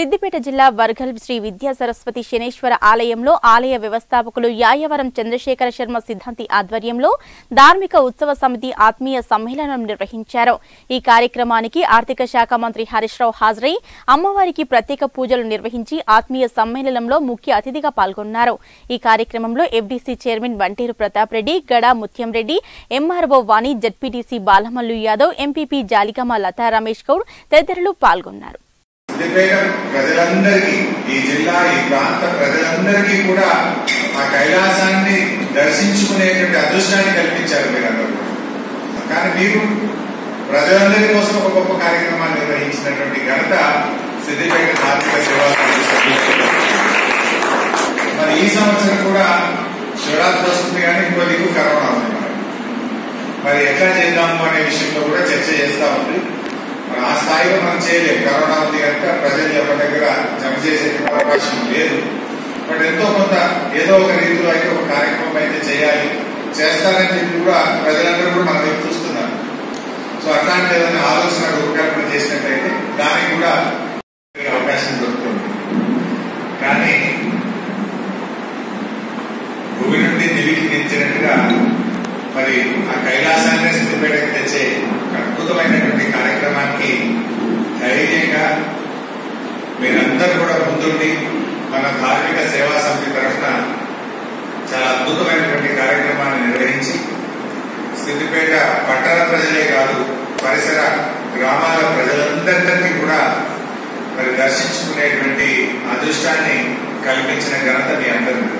సిద్దిపేట జిల్లా వర్గల్ శ్రీ విద్యా సరస్వతి శనేశ్వర ఆలయంలో ఆలయ వ్యవస్థాపకులు యాయవరం చంద్రశేఖర శర్మ సిద్ధాంతి ఆధ్వర్యంలో ధార్మిక ఉత్సవ సమితి ఆత్మీయ సమ్మేళనం నిర్వహించారు ఈ కార్యక్రమానికి ఆర్థిక శాఖ మంత్రి హరీష్ రావు హాజరై అమ్మవారికి ప్రత్యేక పూజలు నిర్వహించి ఆత్మీయ సమ్మేళనంలో ముఖ్య అతిథిగా పాల్గొన్నారు ఈ కార్యక్రమంలో FDC chairman Banteru Pratap Reddy Gada Muthyam Reddy MRO Vani ZPTC Balamallu Yadav MPP Jalikamma Latha Ramesh Goud తదితరులు పాల్గొన్నారు సిద్దిపేట ప్రజలందరికీ ఈ జిల్లా ఈ ప్రాంత ప్రజలందరికీ కూడా ఆ కైలాసాన్ని దర్శించుకునేటువంటి అదృష్టాన్ని కల్పించారు మీరందరూ కానీ మీరు ప్రజలందరి కోసం ఒక గొప్ప కార్యక్రమాన్ని నిర్వహించినటువంటి ఘనత సిద్దిపేట ధార్మిక సేవా సమితి సభ్యులకు. మరి ఈ సంవత్సరం కూడా శివరాత్రి వస్తుంది కానీ ఇంకో దిక్కు కరోనా ఉంది మరి. మరి ఎట్లా చేద్దాము అనే విషయంలో కూడా చర్చ చేస్తా ఉంది మరి ఆ స్థాయిలో మనం చేయలేము కరోనా ఉంది కనుక ప్రజలు ఎవరి దగ్గర జమ చేసే అవకాశం లేదు బట్ ఎంతో కొంత ఏదో ఒక రీతిలో అయితే ఒక కార్యక్రమం అయితే చేయాలి చేస్తారని చెప్పి కూడా ప్రజలందరూ కూడా మన వైపు చూస్తున్నారు సో అట్లాంటి ఏదైనా ఆలోచన రూపకల్పన చేసినట్టయితే దానికి కూడా అవకాశం దొరుకుతుంది కానీ భూమి నుండి దివికి తెచ్చినట్టుగా మరి ఆ కైలాసాన్ని సిద్ధిపేటకు తెచ్చే ఒక అద్భుతమైనటువంటి కార్యక్రమానికి ధైర్యంగా మీరందరూ కూడా ముందుండి మన ధార్మిక సేవా సమితి తరఫున చాలా అద్భుతమైనటువంటి కార్యక్రమాన్ని నిర్వహించి సిద్దిపేట పట్టణ ప్రజలే కాదు పరిసర గ్రామాల ప్రజలందరికీ కూడా మరి దర్శించుకునేటువంటి అదృష్టాన్ని కల్పించిన ఘనత మీ అందరిది